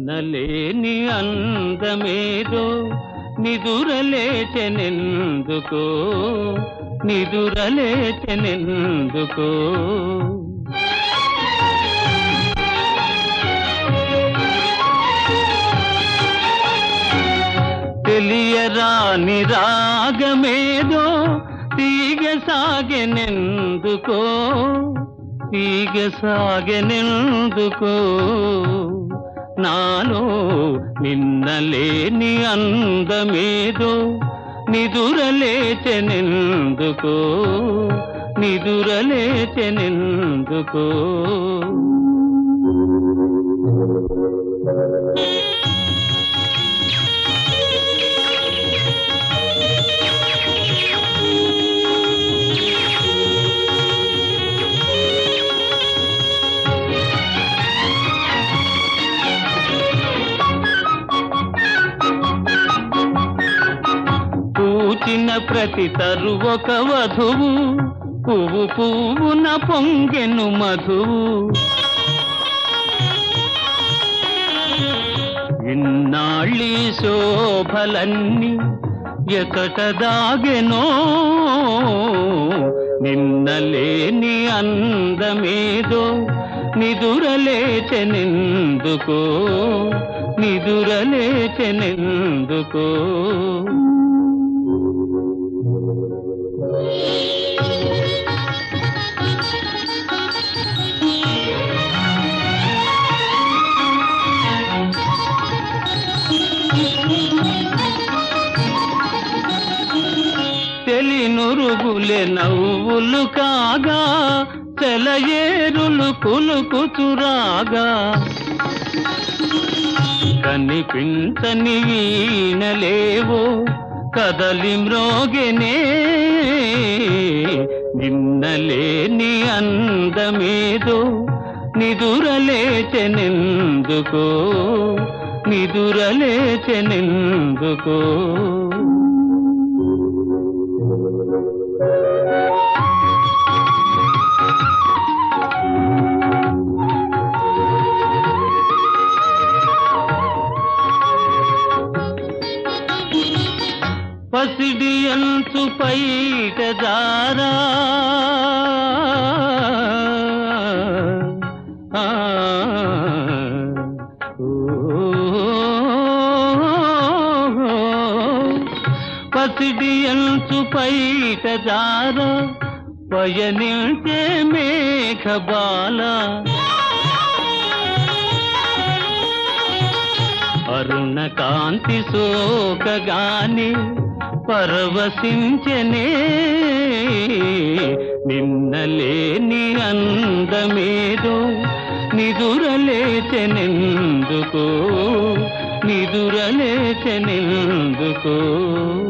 నిన్నలేని అందమేదో నిదురలేచెనెందుకో నిదురలేచెనెందుకో తెలియరాని రాగమేదో తీగ సాగెనెందుకో తీగ సాగెనెందుకో నాలో నిన్నలేని అందమేదో నిదురలేచెనెందుకో నిదురలేచెనెందుకో పూచిన ప్రతి తరువొక వధువు పువ్వు పువ్వున పొంగెను మధువు ఇన్నాళ్ళీ శోభలన్నీ ఎకట దాగెనో నిన్నలేని అందమేదో నిదురలేచెనెందుకో నిదురలేచెనెందుకో తెలినురుగులే నవ్వులు కాగా చెలయేరులు కులుకుచురాగా కనిపించని వీణలేవో కదలి మ్రోగెనే నిన్నలేని అందమేదో నిదురలేచెనెందుకో నిదురలేచెనెందుకో పసిడి అంచు పైట దారా ఆ, ఓ, పసిడి అంచు పైట దారా పయనించే మేఘబాల అరుణ కాంతి సోకగాని పరవశించనే నిన్నలేని అందమేదో నిదురలేచెనెందుకో నిదురలేచెనెందుకో